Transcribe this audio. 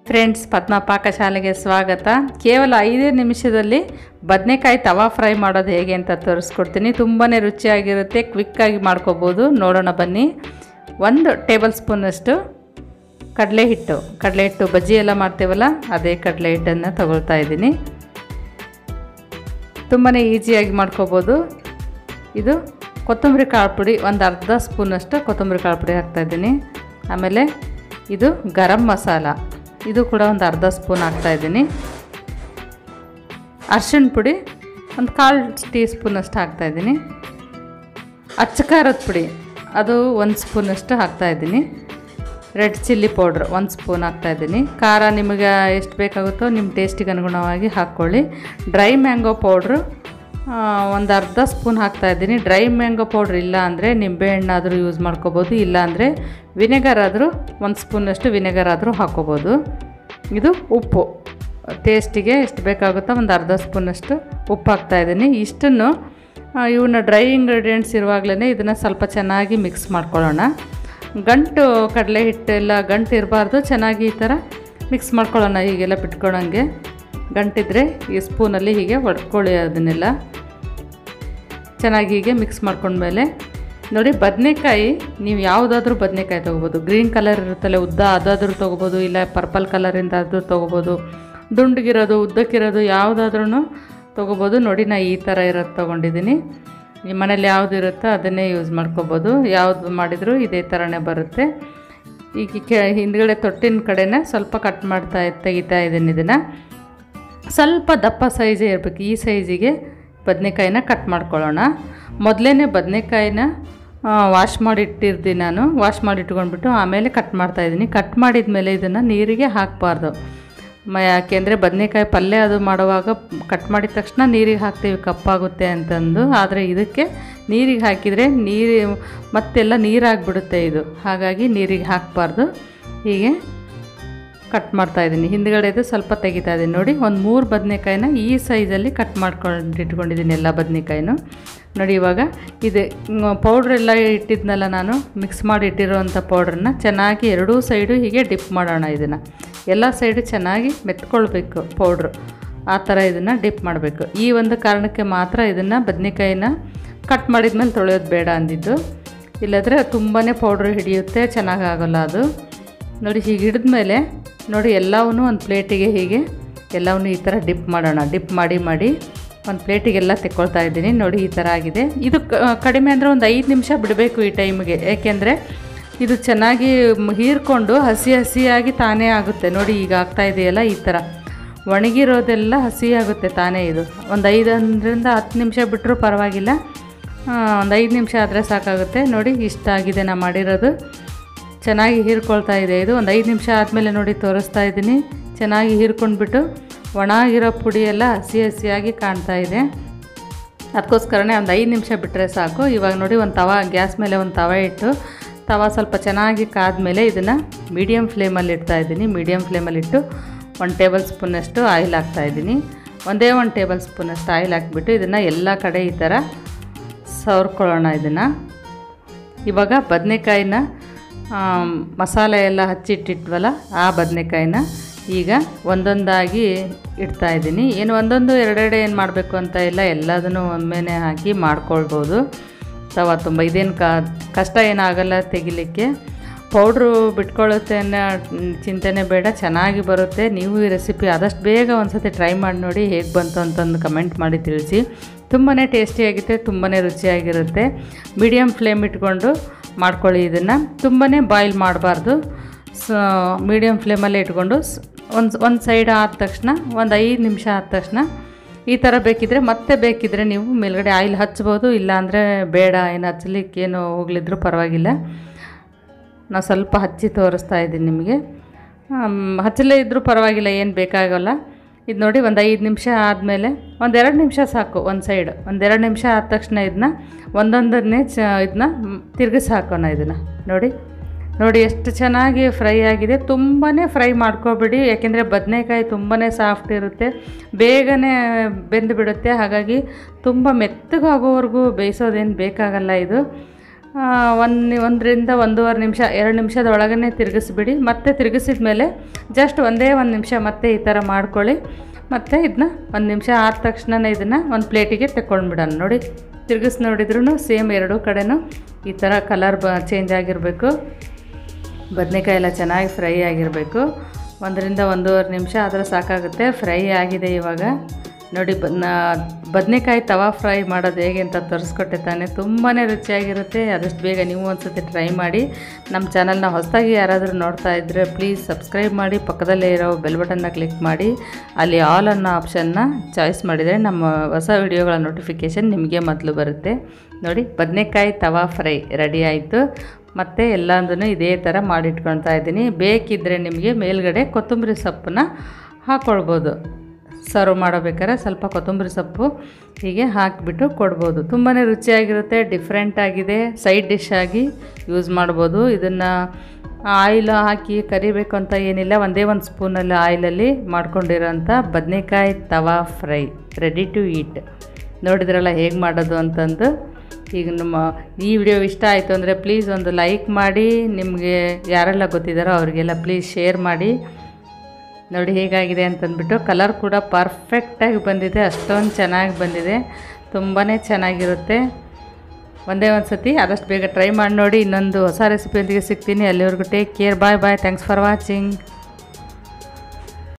friends ಪದ್ಮ ಪಾಕಶಾಲೆಗೆ ಸ್ವಾಗತ ಕೇವಲ ಐದೇ ನಿಮಿಷದಲ್ಲಿ ಬದನೆಕಾಯಿ ತವಾ ಫ್ರೈ ಮಾಡೋದು ಹೇಗೆ ಅಂತ ತೋರಿಸ್ಕೊಡ್ತೀನಿ ತುಂಬಾ ರುಚಿಯಾಗಿರುತ್ತೆ ಕ್ವಿಕ್ಕಾಗಿ ಮಾಡ್ಕೋಬೋದು ನೋಡೋಣ ಬನ್ನಿ ಒಂದು ಟೇಬಲ್ ಸ್ಪೂನಷ್ಟು ಕಡಲೆ ಹಿಟ್ಟು ಕಡಲೆ ಹಿಟ್ಟು ಬಜ್ಜಿ ಎಲ್ಲ ಮಾಡ್ತೇವಲ್ಲ ಅದೇ ಕಡಲೆ ಹಿಟ್ಟನ್ನು ತಗೊಳ್ತಾ ಇದ್ದೀನಿ ತುಂಬಾ ಈಸಿಯಾಗಿ ಮಾಡ್ಕೋಬೋದು ಇದು ಕೊತ್ತಂಬರಿ ಕಾಳು ಪುಡಿ ಒಂದು ಅರ್ಧ ಸ್ಪೂನಷ್ಟು ಕೊತ್ತಂಬರಿ ಕಾಳು ಪುಡಿ ಹಾಕ್ತಾಯಿದ್ದೀನಿ ಆಮೇಲೆ ಇದು ಗರಂ ಮಸಾಲ ಇದು ಕೂಡ ಒಂದು ಅರ್ಧ ಸ್ಪೂನ್ ಹಾಕ್ತಾಯಿದ್ದೀನಿ ಅರ್ಶಿಣ ಪುಡಿ ಒಂದು ಕಾಲು ಟೀ ಸ್ಪೂನಷ್ಟು ಹಾಕ್ತಾಯಿದ್ದೀನಿ ಅಚ್ಚ ಖಾರದ ಪುಡಿ ಅದು ಒಂದು ಸ್ಪೂನಷ್ಟು ಹಾಕ್ತಾಯಿದ್ದೀನಿ ರೆಡ್ ಚಿಲ್ಲಿ ಪೌಡ್ರ್ ಒಂದು ಸ್ಪೂನ್ ಹಾಕ್ತಾಯಿದ್ದೀನಿ ಖಾರ ನಿಮಗೆ ಎಷ್ಟು ಬೇಕಾಗುತ್ತೋ ನಿಮ್ಮ ಟೇಸ್ಟಿಗೆ ಅನುಗುಣವಾಗಿ ಹಾಕ್ಕೊಳ್ಳಿ ಡ್ರೈ ಮ್ಯಾಂಗೋ ಪೌಡ್ರು ಒಂದು ಅರ್ಧ ಸ್ಪೂನ್ ಹಾಕ್ತಾಯಿದ್ದೀನಿ ಡ್ರೈ ಮ್ಯಾಂಗೋ ಪೌಡ್ರ್ ಇಲ್ಲ ಅಂದರೆ ನಿಂಬೆಹಣ್ಣಾದರೂ ಯೂಸ್ ಮಾಡ್ಕೋಬೋದು ಇಲ್ಲ ಅಂದರೆ ವಿನೆಗರ್ ಆದರೂ ಒಂದು ಸ್ಪೂನಷ್ಟು ವಿನೆಗರ್ ಆದರೂ ಹಾಕ್ಕೋಬೋದು ಇದು ಉಪ್ಪು ಟೇಸ್ಟಿಗೆ ಎಷ್ಟು ಬೇಕಾಗುತ್ತೋ ಒಂದು ಅರ್ಧ ಸ್ಪೂನಷ್ಟು ಉಪ್ಪು ಹಾಕ್ತಾಯಿದ್ದೀನಿ ಇಷ್ಟನ್ನು ಇವನ್ನ ಡ್ರೈ ಇಂಗ್ರೀಡಿಯೆಂಟ್ಸ್ ಇರುವಾಗಲೇ ಇದನ್ನು ಸ್ವಲ್ಪ ಚೆನ್ನಾಗಿ ಮಿಕ್ಸ್ ಮಾಡ್ಕೊಳ್ಳೋಣ ಗಂಟು ಕಡಲೆ ಹಿಟ್ಟೆಲ್ಲ ಗಂಟು ಇರಬಾರ್ದು ಚೆನ್ನಾಗಿ ಈ ಥರ ಮಿಕ್ಸ್ ಮಾಡ್ಕೊಳ್ಳೋಣ ಹೀಗೆಲ್ಲ ಬಿಟ್ಕೊಳ್ಳೋಂಗೆ ಗಂಟಿದ್ರೆ ಈ ಸ್ಪೂನಲ್ಲಿ ಹೀಗೆ ಹೊಡ್ಕೊಳ್ಳಿ ಅದನ್ನೆಲ್ಲ ಚೆನ್ನಾಗಿ ಹೀಗೆ ಮಿಕ್ಸ್ ಮಾಡ್ಕೊಂಡ್ಮೇಲೆ ನೋಡಿ ಬದನೆಕಾಯಿ ನೀವು ಯಾವುದಾದ್ರೂ ಬದನೆಕಾಯಿ ತೊಗೋಬೋದು ಗ್ರೀನ್ ಕಲರ್ ಇರುತ್ತಲ್ಲ ಉದ್ದ ಅದಾದರೂ ತೊಗೋಬೋದು ಇಲ್ಲ ಪರ್ಪಲ್ ಕಲರಿಂದ ಆದರೂ ತೊಗೋಬೋದು ದುಂಡಗಿರೋದು ಉದ್ದಕ್ಕಿರೋದು ಯಾವುದಾದ್ರೂ ತೊಗೋಬೋದು ನೋಡಿ ನಾ ಈ ಥರ ಇರೋದು ತೊಗೊಂಡಿದ್ದೀನಿ ನಿಮ್ಮ ಮನೇಲಿ ಯಾವುದು ಇರುತ್ತೋ ಅದನ್ನೇ ಯೂಸ್ ಮಾಡ್ಕೋಬೋದು ಯಾವುದು ಮಾಡಿದರೂ ಇದೇ ಥರನೇ ಬರುತ್ತೆ ಈಗ ಕೆ ಹಿಂದ್ಗಡೆ ತೊಟ್ಟಿನ ಕಡೆನೇ ಸ್ವಲ್ಪ ಕಟ್ ಮಾಡ್ತಾ ತೆಗಿತಾ ಇದ್ದೀನಿ ಇದನ್ನು ಸ್ವಲ್ಪ ದಪ್ಪ ಸೈಜೇ ಇರಬೇಕು ಈ ಸೈಜಿಗೆ ಬದನೆಕಾಯಿನ ಕಟ್ ಮಾಡ್ಕೊಳ್ಳೋಣ ಮೊದಲೇ ಬದನೆಕಾಯಿನ ವಾಶ್ ಮಾಡಿ ಇಟ್ಟಿರ್ತೀನಿ ನಾನು ವಾಶ್ ಮಾಡಿ ಇಟ್ಕೊಂಡ್ಬಿಟ್ಟು ಆಮೇಲೆ ಕಟ್ ಮಾಡ್ತಾಯಿದ್ದೀನಿ ಕಟ್ ಮಾಡಿದ ಮೇಲೆ ಇದನ್ನು ನೀರಿಗೆ ಹಾಕಬಾರ್ದು ಮ ಯಾಕೆಂದರೆ ಬದನೆಕಾಯಿ ಪಲ್ಯ ಅದು ಮಾಡುವಾಗ ಕಟ್ ಮಾಡಿದ ತಕ್ಷಣ ನೀರಿಗೆ ಹಾಕ್ತೀವಿ ಕಪ್ಪಾಗುತ್ತೆ ಅಂತಂದು ಆದರೆ ಇದಕ್ಕೆ ನೀರಿಗೆ ಹಾಕಿದರೆ ನೀರು ಮತ್ತೆಲ್ಲ ನೀರಾಗಿಬಿಡುತ್ತೆ ಇದು ಹಾಗಾಗಿ ನೀರಿಗೆ ಹಾಕಬಾರ್ದು ಹೀಗೆ ಕಟ್ ಮಾಡ್ತಾಯಿದ್ದೀನಿ ಹಿಂದ್ಗಡೆದು ಸ್ವಲ್ಪ ತೆಗಿತಾ ಇದ್ದೀನಿ ನೋಡಿ ಒಂದು ಮೂರು ಬದನೆಕಾಯಿನ ಈ ಸೈಜಲ್ಲಿ ಕಟ್ ಮಾಡ್ಕೊಂಡು ಇಟ್ಕೊಂಡಿದ್ದೀನಿ ಎಲ್ಲ ಬದನೆಕಾಯಿನೂ ನೋಡಿ ಇವಾಗ ಇದು ಪೌಡ್ರೆಲ್ಲ ಇಟ್ಟಿದ್ನಲ್ಲ ನಾನು ಮಿಕ್ಸ್ ಮಾಡಿ ಇಟ್ಟಿರೋವಂಥ ಪೌಡ್ರನ್ನ ಚೆನ್ನಾಗಿ ಎರಡೂ ಸೈಡು ಹೀಗೆ ಡಿಪ್ ಮಾಡೋಣ ಇದನ್ನು ಎಲ್ಲ ಸೈಡು ಚೆನ್ನಾಗಿ ಮೆತ್ಕೊಳ್ಬೇಕು ಪೌಡ್ರು ಆ ಥರ ಇದನ್ನು ಡಿಪ್ ಮಾಡಬೇಕು ಈ ಒಂದು ಕಾರಣಕ್ಕೆ ಮಾತ್ರ ಇದನ್ನು ಬದನೆಕಾಯಿನ ಕಟ್ ಮಾಡಿದ್ಮೇಲೆ ತೊಳೆಯೋದು ಬೇಡ ಅಂದಿದ್ದು ಇಲ್ಲಾಂದರೆ ತುಂಬಾ ಪೌಡ್ರ್ ಹಿಡಿಯುತ್ತೆ ಚೆನ್ನಾಗಿ ಆಗೋಲ್ಲ ಅದು ನೋಡಿ ಹೀಗೆ ಹಿಡಿದ್ಮೇಲೆ ನೋಡಿ ಎಲ್ಲವನ್ನೂ ಒಂದು ಪ್ಲೇಟಿಗೆ ಹೀಗೆ ಎಲ್ಲವನ್ನೂ ಈ ಥರ ಡಿಪ್ ಮಾಡೋಣ ಡಿಪ್ ಮಾಡಿ ಮಾಡಿ ಒಂದು ಪ್ಲೇಟಿಗೆಲ್ಲ ತೆಕ್ಕೊಳ್ತಾ ಇದ್ದೀನಿ ನೋಡಿ ಈ ಥರ ಆಗಿದೆ ಇದು ಕಡಿಮೆ ಅಂದರೆ ಒಂದು ಐದು ನಿಮಿಷ ಬಿಡಬೇಕು ಈ ಟೈಮಿಗೆ ಏಕೆಂದರೆ ಇದು ಚೆನ್ನಾಗಿ ಹೀರ್ಕೊಂಡು ಹಸಿ ಹಸಿಯಾಗಿ ತಾನೇ ಆಗುತ್ತೆ ನೋಡಿ ಈಗ ಆಗ್ತಾ ಇದೆಯಲ್ಲ ಈ ಥರ ಒಣಗಿರೋದೆಲ್ಲ ಹಸಿ ಆಗುತ್ತೆ ತಾನೇ ಇದು ಒಂದು ಐದರಿಂದ ಹತ್ತು ನಿಮಿಷ ಬಿಟ್ಟರೂ ಪರವಾಗಿಲ್ಲ ಒಂದು ಐದು ನಿಮಿಷ ಆದರೆ ಸಾಕಾಗುತ್ತೆ ನೋಡಿ ಇಷ್ಟ ಆಗಿದೆ ನಾ ಮಾಡಿರೋದು ಚೆನ್ನಾಗಿ ಹೀರ್ಕೊಳ್ತಾ ಇದೆ ಇದು ಒಂದು ಐದು ನಿಮಿಷ ಆದಮೇಲೆ ನೋಡಿ ತೋರಿಸ್ತಾ ಇದ್ದೀನಿ ಚೆನ್ನಾಗಿ ಹೀರ್ಕೊಂಡ್ಬಿಟ್ಟು ಒಣಗಿರೋ ಪುಡಿ ಎಲ್ಲ ಹಸಿ ಹಸಿಯಾಗಿ ಕಾಣ್ತಾ ಇದೆ ಅದಕ್ಕೋಸ್ಕರನೇ ಒಂದು ಐದು ನಿಮಿಷ ಬಿಟ್ಟರೆ ಸಾಕು ಇವಾಗ ನೋಡಿ ಒಂದು ತವ ಗ್ಯಾಸ್ ಮೇಲೆ ಒಂದು ತವ ಇಟ್ಟು ತವ ಸ್ವಲ್ಪ ಚೆನ್ನಾಗಿ ಕಾದ್ಮೇಲೆ ಇದನ್ನು ಮೀಡಿಯಮ್ ಫ್ಲೇಮಲ್ಲಿ ಇಡ್ತಾ ಇದ್ದೀನಿ ಮೀಡಿಯಮ್ ಫ್ಲೇಮಲ್ಲಿಟ್ಟು ಒಂದು ಟೇಬಲ್ ಸ್ಪೂನಷ್ಟು ಆಯಿಲ್ ಹಾಕ್ತಾಯಿದ್ದೀನಿ ಒಂದೇ ಒಂದು ಟೇಬಲ್ ಸ್ಪೂನಷ್ಟು ಆಯಿಲ್ ಹಾಕ್ಬಿಟ್ಟು ಇದನ್ನು ಎಲ್ಲ ಕಡೆ ಈ ಥರ ಸವರ್ಕೊಳ್ಳೋಣ ಇದನ್ನು ಇವಾಗ ಬದನೆಕಾಯಿನ ಮಸಾಲೆ ಎಲ್ಲ ಹಚ್ಚಿಟ್ಟಿಟ್ವಲ್ಲ ಆ ಬದನೆಕಾಯಿನ ಈಗ ಒಂದೊಂದಾಗಿ ಇಡ್ತಾ ಇದ್ದೀನಿ ಏನು ಒಂದೊಂದು ಎರಡೆರಡೆ ಏನು ಮಾಡಬೇಕು ಅಂತ ಇಲ್ಲ ಎಲ್ಲದನ್ನು ಒಮ್ಮೆನೇ ಹಾಕಿ ಮಾಡ್ಕೊಳ್ಬೋದು ತವ ತುಂಬ ಇದೇನು ಕಷ್ಟ ಏನಾಗಲ್ಲ ತೆಗಿಲಿಕ್ಕೆ ಪೌಡ್ರು ಬಿಟ್ಕೊಳ್ಳುತ್ತೆ ಅನ್ನೋ ಚಿಂತೆನೇ ಬೇಡ ಚೆನ್ನಾಗಿ ಬರುತ್ತೆ ನೀವು ಈ ರೆಸಿಪಿ ಆದಷ್ಟು ಬೇಗ ಒಂದು ಸತಿ ಟ್ರೈ ಮಾಡಿ ನೋಡಿ ಹೇಗೆ ಬಂತು ಅಂತಂದು ಕಮೆಂಟ್ ಮಾಡಿ ತಿಳಿಸಿ ತುಂಬಾ ಟೇಸ್ಟಿಯಾಗಿರುತ್ತೆ ತುಂಬಾ ರುಚಿಯಾಗಿರುತ್ತೆ ಮೀಡಿಯಮ್ ಫ್ಲೇಮ್ ಇಟ್ಕೊಂಡು ಮಾಡ್ಕೊಳ್ಳಿ ಇದನ್ನು ತುಂಬಾ ಬಾಯ್ಲ್ ಮಾಡಬಾರ್ದು ಸ ಮೀಡಿಯಮ್ ಫ್ಲೇಮಲ್ಲೇ ಇಟ್ಕೊಂಡು ಒಂದು ಒಂದು ಸೈಡ್ ಆದ ತಕ್ಷಣ ಒಂದು ಐದು ನಿಮಿಷ ಆದ ತಕ್ಷಣ ಈ ಥರ ಬೇಕಿದ್ದರೆ ಮತ್ತೆ ಬೇಕಿದ್ದರೆ ನೀವು ಮೇಲ್ಗಡೆ ಆಯಿಲ್ ಹಚ್ಬೋದು ಇಲ್ಲಾಂದರೆ ಬೇಡ ಏನು ಹಚ್ಚಲಿಕ್ಕೇನು ಹೋಗ್ಲಿದ್ರು ಪರವಾಗಿಲ್ಲ ನಾವು ಸ್ವಲ್ಪ ಹಚ್ಚಿ ತೋರಿಸ್ತಾ ಇದ್ದೀನಿ ನಿಮಗೆ ಹಚ್ಚಲೇ ಇದ್ದರೂ ಪರವಾಗಿಲ್ಲ ಏನು ಬೇಕಾಗಲ್ಲ ಇದು ನೋಡಿ ಒಂದು ಐದು ನಿಮಿಷ ಆದಮೇಲೆ ಒಂದೆರಡು ನಿಮಿಷ ಸಾಕು ಒಂದು ಸೈಡ್ ಒಂದೆರಡು ನಿಮಿಷ ಆದ ತಕ್ಷಣ ಇದನ್ನ ಒಂದೊಂದನ್ನೇ ಚ ಇದನ್ನ ತಿರುಗಿಸಿ ಹಾಕೋಣ ಇದನ್ನು ನೋಡಿ ನೋಡಿ ಎಷ್ಟು ಚೆನ್ನಾಗಿ ಫ್ರೈ ಆಗಿದೆ ತುಂಬಾ ಫ್ರೈ ಮಾಡ್ಕೊಬೇಡಿ ಯಾಕೆಂದರೆ ಬದನೆಕಾಯಿ ತುಂಬಾ ಸಾಫ್ಟ್ ಇರುತ್ತೆ ಬೇಗನೆ ಬೆಂದು ಬಿಡುತ್ತೆ ಹಾಗಾಗಿ ತುಂಬ ಮೆತ್ತಗಾಗೋವರೆಗೂ ಬೇಯಿಸೋದೇನು ಬೇಕಾಗಲ್ಲ ಇದು ಒಂದು ಒಂದರಿಂದ ಒಂದೂವರೆ ನಿಮಿಷ ಎರಡು ನಿಮಿಷದ ಒಳಗನೆ ತಿರುಗಿಸ್ಬಿಡಿ ಮತ್ತೆ ತಿರುಗಿಸಿದ ಮೇಲೆ ಜಸ್ಟ್ ಒಂದೇ ಒಂದು ನಿಮಿಷ ಮತ್ತೆ ಈ ಥರ ಮಾಡ್ಕೊಳ್ಳಿ ಮತ್ತು ಇದನ್ನ ಒಂದು ನಿಮಿಷ ಆದ ತಕ್ಷಣನೇ ಇದನ್ನು ಒಂದು ಪ್ಲೇಟಿಗೆ ತೆಕ್ಕೊಂಡ್ಬಿಡೋಣ ನೋಡಿ ತಿರುಗಿಸಿ ನೋಡಿದ್ರೂ ಸೇಮ್ ಎರಡೂ ಕಡೆನೂ ಈ ಥರ ಕಲರ್ ಬ ಚೇಂಜ್ ಆಗಿರಬೇಕು ಬದನೆಕಾಯಿ ಎಲ್ಲ ಚೆನ್ನಾಗಿ ಫ್ರೈ ಆಗಿರಬೇಕು ಒಂದರಿಂದ ಒಂದೂವರೆ ನಿಮಿಷ ಆದರೆ ಸಾಕಾಗುತ್ತೆ ಫ್ರೈ ಆಗಿದೆ ಇವಾಗ ನೋಡಿ ಬದ್ನ ಬದನೆಕಾಯಿ ತವಾ ಫ್ರೈ ಮಾಡೋದು ಹೇಗೆ ಅಂತ ತೋರಿಸ್ಕೊಟ್ಟೆ ತಾನೆ ತುಂಬಾ ರುಚಿಯಾಗಿರುತ್ತೆ ಆದಷ್ಟು ಬೇಗ ನೀವು ಒಂದ್ಸತಿ ಟ್ರೈ ಮಾಡಿ ನಮ್ಮ ಚಾನಲ್ನ ಹೊಸದಾಗಿ ಯಾರಾದರೂ ನೋಡ್ತಾ ಇದ್ದರೆ ಪ್ಲೀಸ್ ಸಬ್ಸ್ಕ್ರೈಬ್ ಮಾಡಿ ಪಕ್ಕದಲ್ಲೇ ಇರೋ ಬೆಲ್ ಬಟನ್ನ ಕ್ಲಿಕ್ ಮಾಡಿ ಅಲ್ಲಿ ಆಲ್ ಅನ್ನೋ ಆಪ್ಷನ್ನ ಚಾಯ್ಸ್ ಮಾಡಿದರೆ ನಮ್ಮ ಹೊಸ ವಿಡಿಯೋಗಳ ನೋಟಿಫಿಕೇಷನ್ ನಿಮಗೆ ಮೊದಲು ಬರುತ್ತೆ ನೋಡಿ ಬದನೆಕಾಯಿ ತವಾ ಫ್ರೈ ರೆಡಿ ಆಯಿತು ಮತ್ತು ಎಲ್ಲದನ್ನು ಇದೇ ಥರ ಮಾಡಿಟ್ಕೊಳ್ತಾ ಇದ್ದೀನಿ ಬೇಕಿದ್ದರೆ ನಿಮಗೆ ಮೇಲ್ಗಡೆ ಕೊತ್ತಂಬರಿ ಸೊಪ್ಪನ್ನ ಹಾಕ್ಕೊಳ್ಬೋದು ಸರ್ವ್ ಮಾಡಬೇಕಾದ್ರೆ ಸ್ವಲ್ಪ ಕೊತ್ತಂಬರಿ ಸೊಪ್ಪು ಹೀಗೆ ಹಾಕಿಬಿಟ್ಟು ಕೊಡ್ಬೋದು ತುಂಬಾ ರುಚಿಯಾಗಿರುತ್ತೆ ಡಿಫ್ರೆಂಟ್ ಆಗಿದೆ ಸೈಡ್ ಡಿಶ್ ಆಗಿ ಯೂಸ್ ಮಾಡ್ಬೋದು ಇದನ್ನು ಆಯಿಲ್ ಹಾಕಿ ಕರಿಬೇಕು ಅಂತ ಏನಿಲ್ಲ ಒಂದೇ ಒಂದು ಸ್ಪೂನಲ್ಲಿ ಆಯಿಲಲ್ಲಿ ಮಾಡ್ಕೊಂಡಿರೋಂಥ ಬದನೆಕಾಯಿ tawa fry ready to eat ನೋಡಿದ್ರಲ್ಲ ಹೇಗೆ ಮಾಡೋದು ಅಂತಂದು ಈಗ ನಮ್ಮ ಈ ವಿಡಿಯೋ ಇಷ್ಟ ಆಯಿತು ಅಂದರೆ ಪ್ಲೀಸ್ ಒಂದು ಲೈಕ್ ಮಾಡಿ ನಿಮಗೆ ಯಾರೆಲ್ಲ ಗೊತ್ತಿದ್ದಾರೋ ಅವರಿಗೆಲ್ಲ ಪ್ಲೀಸ್ ಶೇರ್ ಮಾಡಿ ನೋಡಿ ಹೇಗಾಗಿದೆ ಅಂತಂದ್ಬಿಟ್ಟು ಕಲರ್ ಕೂಡ ಪರ್ಫೆಕ್ಟಾಗಿ ಬಂದಿದೆ ಅಷ್ಟೊಂದು ಚೆನ್ನಾಗಿ ಬಂದಿದೆ ತುಂಬಾ ಚೆನ್ನಾಗಿರುತ್ತೆ ಒಂದೇ ಒಂದು ಸತಿ ಆದಷ್ಟು ಬೇಗ ಟ್ರೈ ಮಾಡಿ ನೋಡಿ ಇನ್ನೊಂದು ಹೊಸ ರೆಸಿಪಿಯೊಂದಿಗೆ ಸಿಗ್ತೀನಿ ಅಲ್ಲಿವರೆಗೂ take care bye bye thanks for watching